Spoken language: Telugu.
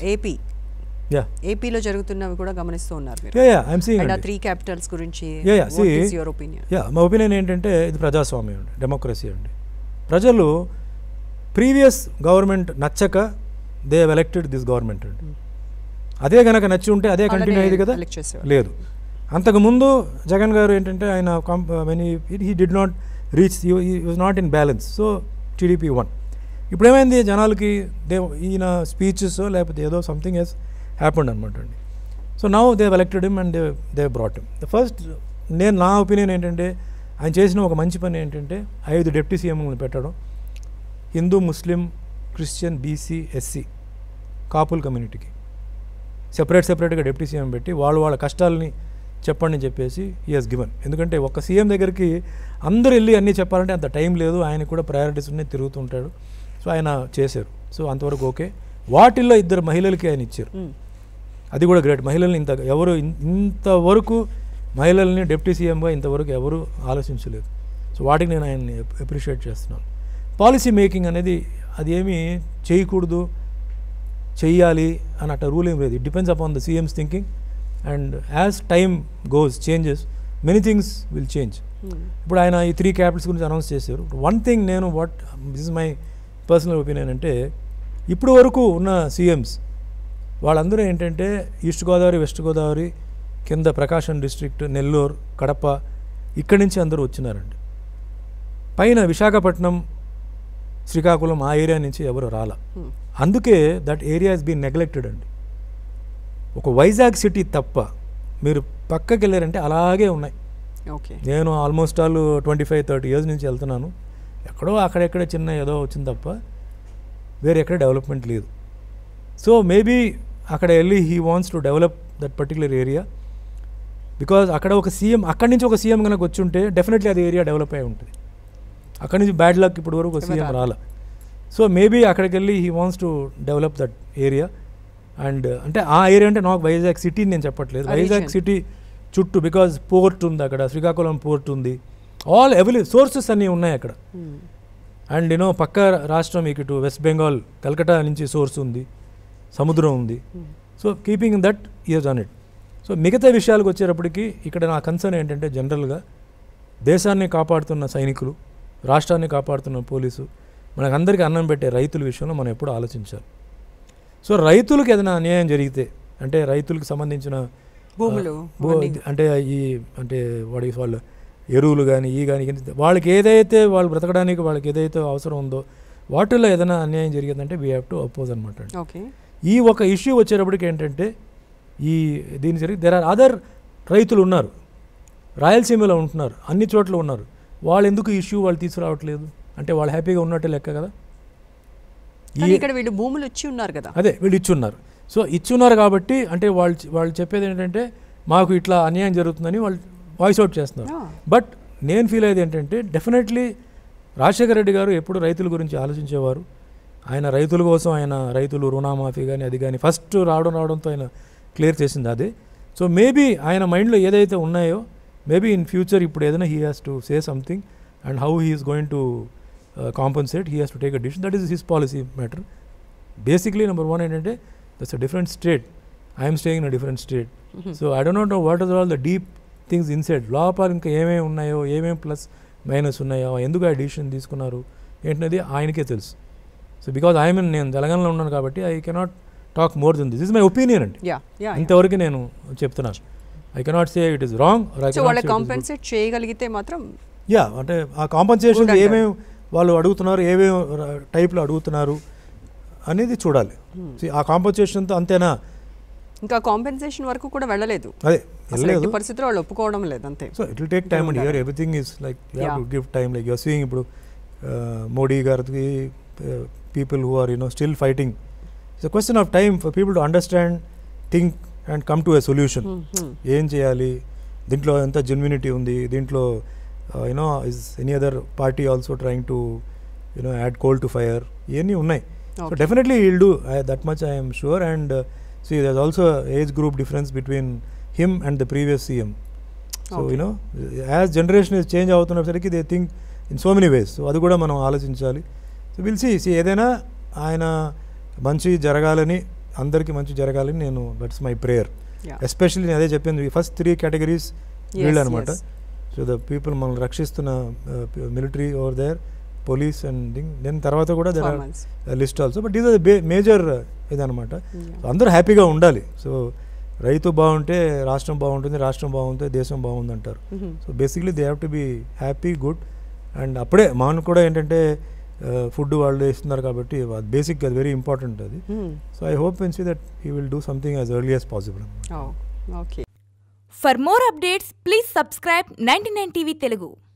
ఏపీ యా ఏపీలో జరుగుతున్నవి కూడా గమనిస్తూ ఉన్నారు మీరు yeah yeah I'm seeing and uh అండి త్రీ క్యాపిటల్స్ గురించి Yeah, yeah, see- your opinion yeah మా ఒపీనియన్ ఏంటంటే ఇది ప్రజాస్వామ్యం అండి డెమోక్రసీ అండి ప్రజలు ప్రీవియస్ గవర్నమెంట్ నచ్చక దే ఎలెక్టెడ్ దిస్ గవర్నమెంట్ అండి అదే గనక నచ్చి ఉంటే అదే కంటిన్యూ అయ్యేది కదా elect చేసేవారు. లేదు అంతకుముందు జగన్ గారు ఏంటంటే ఆయన he did not reach was not in balance so TDP won ఇప్పుడు ఏమైంది జనాలకి దే ఈయన స్పీచెస్ లేకపోతే ఏదో సంథింగ్ ఎస్ హ్యాపెండ్ అనమాట అండి so now they elected him and they they brought him the first నేను నా ఒపీనియన్ ఏంటంటే ఆయన చేసిన ఒక మంచి పని ఏంటంటే ఐదు డిప్యూటీ సీఎంలను పెట్టడం Hindu Muslim Christian BC SC కాపుల్ కమ్యూనిటీకి సెపరేట్ సెపరేట్గా డిప్యూటీ సీఎం పెట్టి వాళ్ళు వాళ్ళ కష్టాలని చెప్పండి అని చెప్పేసి ఈ హాస్ గివన్ ఎందుకంటే ఒక సీఎం దగ్గరికి అందరూ వెళ్ళి అన్నీ చెప్పాలంటే అంత టైం లేదు ఆయన కూడా ప్రయారిటీస్ ఉన్నాయి తిరుగుతుంటాడు సో ఆయన చేశారు సో అంతవరకు ఓకే వాటిల్లో ఇద్దరు మహిళలకి ఆయన ఇచ్చారు అది కూడా గ్రేట్ మహిళల్ని ఇంత ఎవరు ఇన్- ఇంతవరకు మహిళల్ని డిప్యూటీ సీఎంగా ఇంతవరకు ఎవరు ఆలోచించలేదు సో వాటికి నేను ఆయన్ని అప్రిషియేట్ చేస్తున్నాను పాలసీ మేకింగ్ అనేది అది ఏమీ చేయకూడదు చెయ్యాలి అని అట్లా రూల్ ఏం లేదు it depends upon the CM's thinking and as time goes changes many things will change ఇప్పుడు ఆయన ఈ త్రీ క్యాపిటల్స్ గురించి అనౌన్స్ చేశారు వన్ థింగ్ నేను what this is my personal opinion అంటే ఇప్పుడు వరకు ఉన్న సీఎంస్ వాళ్ళందరూ ఏంటంటే ఈస్ట్ గోదావరి వెస్ట్ గోదావరి కింద ప్రకాశం డిస్ట్రిక్ట్ నెల్లూరు కడప ఇక్కడి నుంచి అందరూ వచ్చినారండి పైన విశాఖపట్నం శ్రీకాకుళం ఆ ఏరియా నుంచి ఎవరు రాల అందుకే that area is been neglected అండి ఒక వైజాగ్ సిటీ తప్ప మీరు పక్కకి వెళ్ళారంటే అలాగే ఉన్నాయి ఓకే నేను almost all twenty five thirty years నుంచి వెళ్తున్నాను ఎక్కడో అక్కడెక్కడ చిన్న ఏదో వచ్చింది తప్ప వేరే ఎక్కడ డెవలప్మెంట్ లేదు సో మేబీ అక్కడ వెళ్ళి he wants to develop that particular area because అక్కడ ఒక సీఎం అక్కడి నుంచి ఒక సీఎం కనుక వచ్చి ఉంటే డెఫినెట్లీ అది ఏరియా డెవలప్ అయి ఉంటుంది అక్కడి నుంచి బ్యాడ్ లక్ ఇప్పుడు వరకు ఒక సీఎం రాదు. రాల సో మేబీ అక్కడికి వెళ్ళి he wants to develop that area and అంటే ఆ ఏరియా అంటే నాకు వైజాగ్ సిటీ నేను చెప్పట్లేదు ఆ వైజాగ్ region. సిటీ చుట్టూ బికాజ్ పోర్ట్ ఉంది అక్కడ శ్రీకాకుళం పోర్ట్ ఉంది ఆల్ అవైలబుల్ సోర్సెస్ అన్నీ ఉన్నాయి అక్కడ అండ్ యూనో పక్క రాష్ట్రం మీకు ఇటు వెస్ట్ బెంగాల్ కలకటా నుంచి సోర్స్ ఉంది సముద్రం ఉంది so keeping that years on it so మిగతా విషయాలకు వచ్చేటప్పటికి ఇక్కడ నా కన్సర్న్ ఏంటంటే జనరల్గా దేశాన్ని కాపాడుతున్న సైనికులు రాష్ట్రాన్ని కాపాడుతున్న పోలీసు మనకందరికీ అన్నం పెట్టే రైతుల విషయంలో మనం ఎప్పుడు ఆలోచించాలి సో రైతులకు ఏదైనా అన్యాయం జరిగితే అంటే రైతులకు సంబంధించిన భూములు భూ- అవన్నీ. అంటే ఈ అంటే వాడి వాళ్ళు ఎరువులు కానీ ఈ కానీ వాళ్ళకి ఏదైతే వాళ్ళు బ్రతకడానికి వాళ్ళకి ఏదైతే అవసరం ఉందో వాటిల్లో ఏదైనా అన్యాయం జరిగిందంటే వీ హ్యావ్ టు అపోజ్ అనమాట అండి ఓకే ఈ ఒక ఇష్యూ వచ్చేటప్పటికి ఏంటంటే ఈ దీని జరిగి దెర్ ఆర్ అదర్ రైతులు ఉన్నారు రాయలసీమలో ఉంటున్నారు అన్ని చోట్ల ఉన్నారు వాళ్ళు ఎందుకు ఇష్యూ వాళ్ళు తీసుకురావట్లేదు అంటే వాళ్ళు హ్యాపీగా ఉన్నట్టే లెక్క కదా కానీ ఈ ఇక్కడ వీళ్ళు భూములు ఇచ్చి ఉన్నారు కదా అదే వీళ్ళు ఇచ్చున్నారు సో ఇచ్చున్నారు కాబట్టి అంటే వాళ్ళు వాళ్ళు చెప్పేది ఏంటంటే మాకు ఇట్లా అన్యాయం జరుగుతుందని వాళ్ళు వాయిస్ అవుట్ చేస్తున్నారు Ah. బట్ నేను ఫీల్ అయ్యేది ఏంటంటే డెఫినెట్లీ రాజశేఖర రెడ్డి గారు ఎప్పుడు రైతుల గురించి ఆలోచించేవారు ఆయన రైతుల కోసం ఆయన రైతులు రుణమాఫీ కానీ అది కానీ ఫస్ట్ రావడం రావడంతో ఆయన క్లియర్ చేసింది అదే సో మేబీ ఆయన మైండ్లో ఏదైతే ఉన్నాయో మేబీ ఇన్ ఫ్యూచర్ ఇప్పుడు ఏదైనా he has to say something and how he is going to compensate he has to take a decision that is his policy matter basically number one ఏంటంటే that's a different state I'm staying in a different state so I don't know what is all the deep things inside లోపల ఇంకా ఏమేమి ఉన్నాయో ఏమేమి ప్లస్ మైనస్ ఉన్నాయో ఎందుకు ఆ డిసిషన్ తీసుకున్నారు ఏంటనేది ఆయనకే తెలుసు సో బికాజ్ ఐఎమ్ నేను తెలంగాణలో ఉన్నాను కాబట్టి I cannot talk more than this is my opinion అండి యా యా ఇంతవరకు నేను చెప్తున్నాను I cannot say it is wrong so వాళ్ళ కాంపెన్సేట్ చేయగలిగితే మాత్రం యా అంటే ఆ కాంపన్సేషన్ Good అంటారు. ఏమేమి వాళ్ళు అడుగుతున్నారు ఏమేమి టైప్లో అడుగుతున్నారు అనేది చూడాలి See, ఆ కాంపన్సేషన్తో అంతేనా ఇంకా కాంపెన్సేషన్ వరకు కూడా వెళ్ళలేదు అదే అసలు వెళ్ళలేదు ఎట్టి పరిస్థితుల్లో వాళ్ళు ఒప్పుకోవడం లేదు అంతే so it will take time అండి here everything is like you have to give time like you're seeing ఇప్పుడు మోడీ గారికి people who are you know still fighting it's question of time for people to understand think and come to a solution Hmm, hmm. ఏం చేయాలి దీంట్లో ఎంత జెన్యునిటీ ఉంది దీంట్లో you know is any other party also trying to you know add coal to fire ఇవన్నీ ఉన్నాయి so Okay. Definitely will do that much I'm sure and see there also age group difference between him and the previous CM so Okay. You know as generation is change అవుతున్నసరికి they think in so many ways so అది కూడా మనం ఆలోచించాలి సో విల్ సీ సీ ఏదైనా ఆయన మంచి జరగాలని అందరికీ మంచి జరగాలని నేను that's my prayer Yeah. Especially నేను అదే చెప్పింది ఫస్ట్ త్రీ కేటగిరీస్ వీళ్ళు అనమాట yes. సో ద పీపుల్ మనల్ని రక్షిస్తున్న military over there police and thing then తర్వాత కూడా there are Farmers. List also but is the major ఇదనమాట Yeah. అందరూ హ్యాపీగా ఉండాలి సో రైతు బాగుంటే రాష్ట్రం బాగుంటుంది రాష్ట్రం బాగుంటే దేశం బాగుంది అంటారు Mhm. So basically they have to be happy good and అప్పుడే మాను కూడా ఏంటంటే ఫుడ్ వాళ్ళు ఇస్తున్నారు కాబట్టి బేసిక్ అది వెరీ ఇంపార్టెంట్ అది Mhm. So I hope and see that he will do something as early as possible Oh, okay. For more updates, please subscribe 99 TV Telugu.